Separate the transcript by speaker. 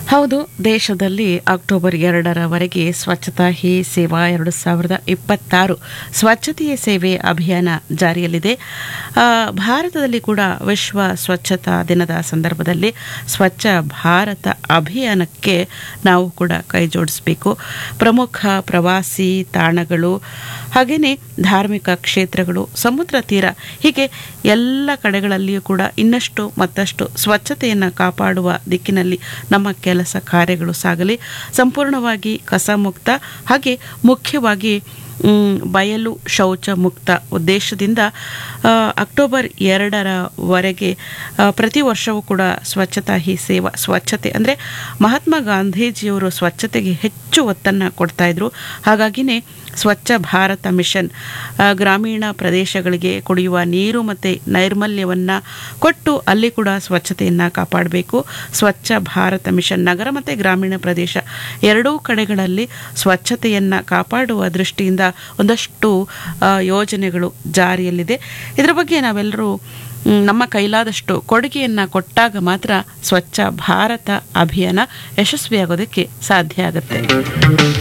Speaker 1: ಹೌದು ದೇಶದಲ್ಲಿ ಅಕ್ಟೋಬರ್ ಎರಡರವರೆಗೆ ಸ್ವಚ್ಛತಾ ಹಿ ಸೇವಾ ಎರಡು ಸಾವಿರದ ಇಪ್ಪತ್ತಾರು ಸ್ವಚ್ಛತೆಯ ಸೇವೆ ಅಭಿಯಾನ ಜಾರಿಯಲ್ಲಿದೆ ಆ, ಭಾರತದಲ್ಲಿ ಕೂಡ ವಿಶ್ವ ಸ್ವಚ್ಛತಾ ದಿನದ ಸಂದರ್ಭದಲ್ಲಿ ಸ್ವಚ್ಛ ಭಾರತ ಅಭಿಯಾನಕ್ಕೆ ನಾವು ಕೂಡ ಕೈ ಜೋಡಿಸಬೇಕು ಪ್ರಮುಖ ಪ್ರವಾಸಿ ತಾಣಗಳು ಹಾಗೆಯೇ ಧಾರ್ಮಿಕ ಕ್ಷೇತ್ರಗಳು ಸಮುದ್ರ ತೀರ ಹೀಗೆ ಎಲ್ಲ ಕಡೆಗಳಲ್ಲಿಯೂ ಕೂಡ ಇನ್ನಷ್ಟು ಮತ್ತಷ್ಟು ಸ್ವಚ್ಛತೆಯನ್ನು ಕಾಪಾಡುವ ದಿಕ್ಕಿನಲ್ಲಿ ನಮ್ಮ ಕೆಲಸ ಕಾರ್ಯಗಳು ಸಾಗಲಿ ಸಂಪೂರ್ಣವಾಗಿ ಕಸ ಮುಕ್ತ ಹಾಗೆ ಮುಖ್ಯವಾಗಿ ಮ್, ಬಯಲು ಶೌಚ ಮುಕ್ತ ಉದ್ದೇಶದಿಂದ ಆ, ಅಕ್ಟೋಬರ್ ಎರಡರವರೆಗೆ ಆ, ಪ್ರತಿ ವರ್ಷವೂ ಕೂಡ ಸ್ವಚ್ಛತಾ ಹಿ ಸೇವಾ ಸ್ವಚ್ಛತೆ ಅಂದರೆ ಮಹಾತ್ಮ ಗಾಂಧೀಜಿಯವರು ಸ್ವಚ್ಛತೆಗೆ ಹೆಚ್ಚು ಒತ್ತನ್ನು ಕೊಡ್ತಾ ಇದ್ರು ಹಾಗಾಗಿನೇ ಸ್ವಚ್ಛ ಭಾರತ ಮಿಷನ್ ಆ, ಗ್ರಾಮೀಣ ಪ್ರದೇಶಗಳಿಗೆ ಕುಡಿಯುವ ನೀರು ಮತ್ತು ನೈರ್ಮಲ್ಯವನ್ನು ಕೊಟ್ಟು ಅಲ್ಲಿ ಕೂಡ ಸ್ವಚ್ಛತೆಯನ್ನು ಕಾಪಾಡಬೇಕು ಸ್ವಚ್ಛ ಭಾರತ ಮಿಷನ್ ನಗರ ಮತ್ತು ಗ್ರಾಮೀಣ ಪ್ರದೇಶ ಎರಡೂ ಕಡೆಗಳಲ್ಲಿ ಸ್ವಚ್ಛತೆಯನ್ನು ಕಾಪಾಡುವ ದೃಷ್ಟಿಯಿಂದ ಒಂದಷ್ಟು ಆ, ಯೋಜನೆಗಳು ಜಾರಿಯಲ್ಲಿದೆ ಇದರ ಬಗ್ಗೆ ನಾವೆಲ್ಲರೂ ಮ್, ನಮ್ಮ ಕೈಲಾದಷ್ಟು ಕೊಡುಗೆಯನ್ನು ಕೊಟ್ಟಾಗ ಮಾತ್ರ ಸ್ವಚ್ಛ ಭಾರತ ಅಭಿಯಾನ ಯಶಸ್ವಿಯಾಗೋದಕ್ಕೆ ಸಾಧ್ಯ ಆಗುತ್ತೆ